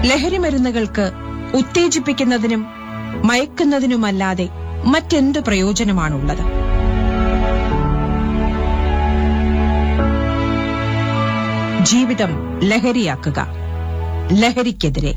ലഹരി മരുന്നുകൾക്ക് ഉത്തേജിപ്പിക്കുന്നതിനും മയക്കുന്നതിനുമല്ലാതെ മറ്റെന്ത് പ്രയോജനമാണുള്ളത് ജീവിതം ലഹരിയാക്കുക ലഹരിക്കെതിരെ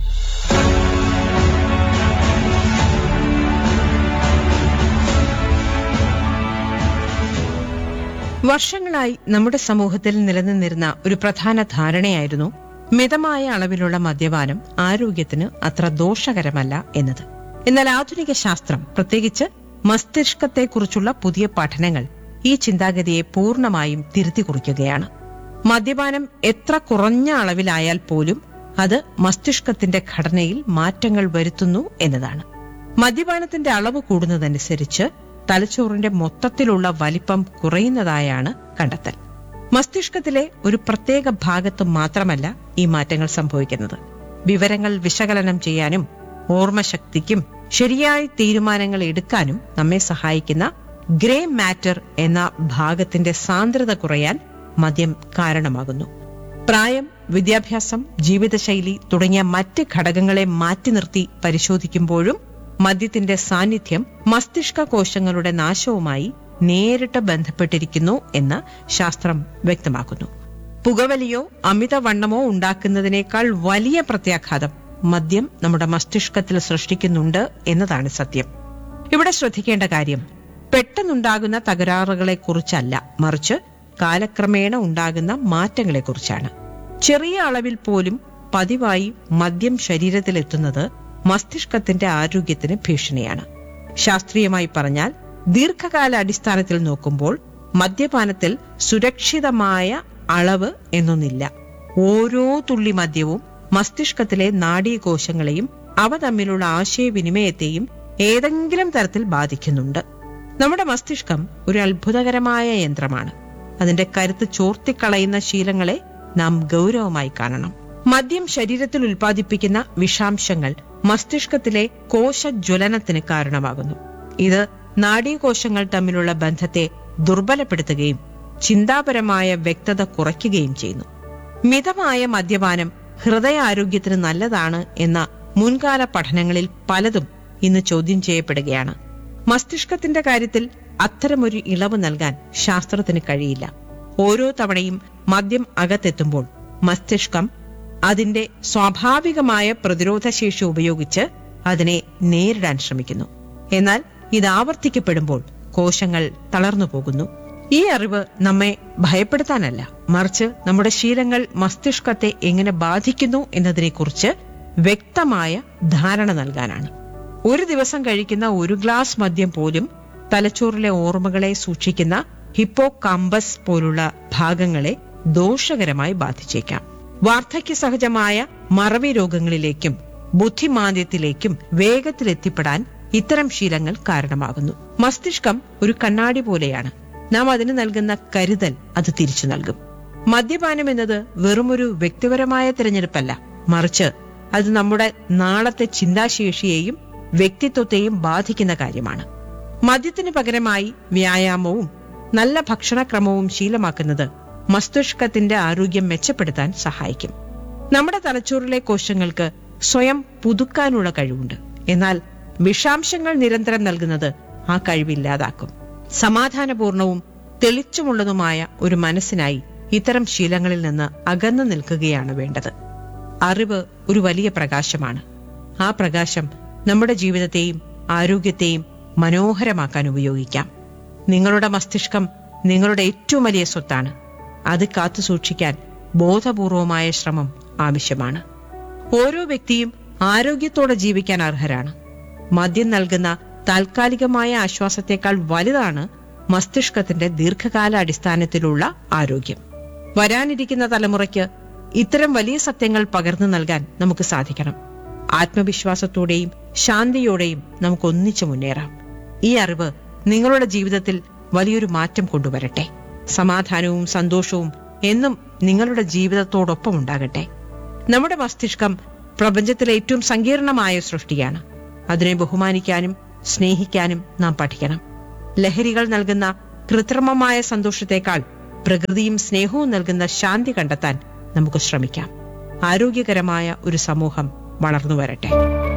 വർഷങ്ങളായി നമ്മുടെ സമൂഹത്തിൽ നിലനിന്നിരുന്ന ഒരു പ്രധാന ധാരണയായിരുന്നു മിതമായ അളവിലുള്ള മദ്യപാനം ആരോഗ്യത്തിന് അത്ര ദോഷകരമല്ല എന്നത് എന്നാൽ ആധുനിക ശാസ്ത്രം പ്രത്യേകിച്ച് മസ്തിഷ്കത്തെക്കുറിച്ചുള്ള പുതിയ പഠനങ്ങൾ ഈ ചിന്താഗതിയെ പൂർണ്ണമായും തിരുത്തി കുറിക്കുകയാണ് മദ്യപാനം എത്ര കുറഞ്ഞ അളവിലായാൽ പോലും അത് മസ്തിഷ്കത്തിന്റെ ഘടനയിൽ മാറ്റങ്ങൾ വരുത്തുന്നു എന്നതാണ് മദ്യപാനത്തിന്റെ അളവ് കൂടുന്നതനുസരിച്ച് തലച്ചോറിന്റെ മൊത്തത്തിലുള്ള വലിപ്പം കുറയുന്നതായാണ് കണ്ടെത്തൽ മസ്തിഷ്കത്തിലെ ഒരു പ്രത്യേക ഭാഗത്ത് മാത്രമല്ല ഈ മാറ്റങ്ങൾ സംഭവിക്കുന്നത് വിവരങ്ങൾ വിശകലനം ചെയ്യാനും ഓർമ്മശക്തിക്കും ശരിയായ തീരുമാനങ്ങൾ എടുക്കാനും നമ്മെ സഹായിക്കുന്ന ഗ്രേ മാറ്റർ എന്ന ഭാഗത്തിന്റെ സാന്ദ്രത കുറയാൻ മദ്യം കാരണമാകുന്നു പ്രായം വിദ്യാഭ്യാസം ജീവിതശൈലി തുടങ്ങിയ മറ്റ് ഘടകങ്ങളെ മാറ്റി നിർത്തി പരിശോധിക്കുമ്പോഴും മദ്യത്തിന്റെ സാന്നിധ്യം മസ്തിഷ്ക കോശങ്ങളുടെ നാശവുമായി നേരിട്ട് ബന്ധപ്പെട്ടിരിക്കുന്നു എന്ന് ശാസ്ത്രം വ്യക്തമാക്കുന്നു പുകവലിയോ അമിതവണ്ണമോ ഉണ്ടാക്കുന്നതിനേക്കാൾ വലിയ പ്രത്യാഘാതം മദ്യം നമ്മുടെ മസ്തിഷ്കത്തിൽ സൃഷ്ടിക്കുന്നുണ്ട് എന്നതാണ് സത്യം ഇവിടെ ശ്രദ്ധിക്കേണ്ട കാര്യം പെട്ടെന്നുണ്ടാകുന്ന തകരാറുകളെക്കുറിച്ചല്ല മറിച്ച് കാലക്രമേണ ഉണ്ടാകുന്ന മാറ്റങ്ങളെക്കുറിച്ചാണ് ചെറിയ അളവിൽ പോലും പതിവായി മദ്യം ശരീരത്തിലെത്തുന്നത് മസ്തിഷ്കത്തിന്റെ ആരോഗ്യത്തിന് ഭീഷണിയാണ് ശാസ്ത്രീയമായി പറഞ്ഞാൽ ദീർഘകാല അടിസ്ഥാനത്തിൽ നോക്കുമ്പോൾ മദ്യപാനത്തിൽ സുരക്ഷിതമായ അളവ് എന്നൊന്നില്ല ഓരോ തുള്ളി മദ്യവും മസ്തിഷ്കത്തിലെ നാഡീകോശങ്ങളെയും അവ തമ്മിലുള്ള ആശയവിനിമയത്തെയും ഏതെങ്കിലും തരത്തിൽ ബാധിക്കുന്നുണ്ട് നമ്മുടെ മസ്തിഷ്കം ഒരു അത്ഭുതകരമായ യന്ത്രമാണ് അതിന്റെ കരുത്ത് ചോർത്തിക്കളയുന്ന ശീലങ്ങളെ നാം ഗൗരവമായി കാണണം മദ്യം ശരീരത്തിൽ ഉൽപ്പാദിപ്പിക്കുന്ന വിഷാംശങ്ങൾ മസ്തിഷ്കത്തിലെ കോശജ്വലനത്തിന് കാരണമാകുന്നു ഇത് നാഡീകോശങ്ങൾ തമ്മിലുള്ള ബന്ധത്തെ ദുർബലപ്പെടുത്തുകയും ചിന്താപരമായ വ്യക്തത കുറയ്ക്കുകയും ചെയ്യുന്നു മിതമായ മദ്യപാനം ഹൃദയാരോഗ്യത്തിന് നല്ലതാണ് എന്ന മുൻകാല പഠനങ്ങളിൽ പലതും ഇന്ന് ചോദ്യം ചെയ്യപ്പെടുകയാണ് മസ്തിഷ്കത്തിന്റെ കാര്യത്തിൽ അത്തരമൊരു ഇളവ് നൽകാൻ ശാസ്ത്രത്തിന് കഴിയില്ല ഓരോ തവണയും മദ്യം അകത്തെത്തുമ്പോൾ മസ്തിഷ്കം അതിന്റെ സ്വാഭാവികമായ പ്രതിരോധശേഷി ഉപയോഗിച്ച് അതിനെ നേരിടാൻ ശ്രമിക്കുന്നു എന്നാൽ ഇത് ആവർത്തിക്കപ്പെടുമ്പോൾ കോശങ്ങൾ തളർന്നു പോകുന്നു ഈ അറിവ് നമ്മെ ഭയപ്പെടുത്താനല്ല മറിച്ച് നമ്മുടെ ശീലങ്ങൾ മസ്തിഷ്കത്തെ എങ്ങനെ ബാധിക്കുന്നു എന്നതിനെക്കുറിച്ച് വ്യക്തമായ ധാരണ നൽകാനാണ് ഒരു ദിവസം കഴിക്കുന്ന ഒരു ഗ്ലാസ് മദ്യം പോലും തലച്ചോറിലെ ഓർമ്മകളെ സൂക്ഷിക്കുന്ന ഹിപ്പോ കാമ്പസ് പോലുള്ള ഭാഗങ്ങളെ ദോഷകരമായി ബാധിച്ചേക്കാം വാർദ്ധക്യ സഹജമായ മറവി രോഗങ്ങളിലേക്കും ബുദ്ധിമാന്ദ്യത്തിലേക്കും വേഗത്തിലെത്തിപ്പെടാൻ ഇത്തരം ശീലങ്ങൾ കാരണമാകുന്നു മസ്തിഷ്കം ഒരു കണ്ണാടി പോലെയാണ് നാം അതിന് നൽകുന്ന കരുതൽ അത് തിരിച്ചു നൽകും മദ്യപാനം എന്നത് വെറുമൊരു വ്യക്തിപരമായ തിരഞ്ഞെടുപ്പല്ല മറിച്ച് അത് നമ്മുടെ നാളത്തെ ചിന്താശേഷിയെയും വ്യക്തിത്വത്തെയും ബാധിക്കുന്ന കാര്യമാണ് മദ്യത്തിന് പകരമായി വ്യായാമവും നല്ല ഭക്ഷണക്രമവും ശീലമാക്കുന്നത് മസ്തിഷ്കത്തിന്റെ ആരോഗ്യം മെച്ചപ്പെടുത്താൻ സഹായിക്കും നമ്മുടെ തലച്ചോറിലെ കോശങ്ങൾക്ക് സ്വയം പുതുക്കാനുള്ള കഴിവുണ്ട് എന്നാൽ വിഷാംശങ്ങൾ നിരന്തരം നൽകുന്നത് ആ കഴിവില്ലാതാക്കും സമാധാനപൂർണവും തെളിച്ചമുള്ളതുമായ ഒരു മനസ്സിനായി ഇത്തരം ശീലങ്ങളിൽ നിന്ന് അകന്നു നിൽക്കുകയാണ് വേണ്ടത് അറിവ് ഒരു വലിയ പ്രകാശമാണ് ആ പ്രകാശം നമ്മുടെ ജീവിതത്തെയും ആരോഗ്യത്തെയും മനോഹരമാക്കാൻ ഉപയോഗിക്കാം നിങ്ങളുടെ മസ്തിഷ്കം നിങ്ങളുടെ ഏറ്റവും വലിയ സ്വത്താണ് അത് കാത്തു സൂക്ഷിക്കാൻ ബോധപൂർവമായ ശ്രമം ആവശ്യമാണ് ഓരോ വ്യക്തിയും ആരോഗ്യത്തോടെ ജീവിക്കാൻ അർഹരാണ് മദ്യം നൽകുന്ന താൽക്കാലികമായ ആശ്വാസത്തെക്കാൾ വലുതാണ് മസ്തിഷ്കത്തിന്റെ ദീർഘകാല അടിസ്ഥാനത്തിലുള്ള ആരോഗ്യം വരാനിരിക്കുന്ന തലമുറയ്ക്ക് ഇത്തരം വലിയ സത്യങ്ങൾ പകർന്നു നൽകാൻ നമുക്ക് സാധിക്കണം ആത്മവിശ്വാസത്തോടെയും ശാന്തിയോടെയും നമുക്ക് ഒന്നിച്ചു മുന്നേറാം ഈ അറിവ് നിങ്ങളുടെ ജീവിതത്തിൽ വലിയൊരു മാറ്റം കൊണ്ടുവരട്ടെ സമാധാനവും സന്തോഷവും എന്നും നിങ്ങളുടെ ജീവിതത്തോടൊപ്പം ഉണ്ടാകട്ടെ നമ്മുടെ മസ്തിഷ്കം പ്രപഞ്ചത്തിലെ ഏറ്റവും സങ്കീർണമായ സൃഷ്ടിയാണ് അതിനെ ബഹുമാനിക്കാനും സ്നേഹിക്കാനും നാം പഠിക്കണം ലഹരികൾ നൽകുന്ന കൃത്രിമമായ സന്തോഷത്തേക്കാൾ പ്രകൃതിയും സ്നേഹവും നൽകുന്ന ശാന്തി കണ്ടെത്താൻ നമുക്ക് ശ്രമിക്കാം ആരോഗ്യകരമായ ഒരു സമൂഹം വളർന്നു വരട്ടെ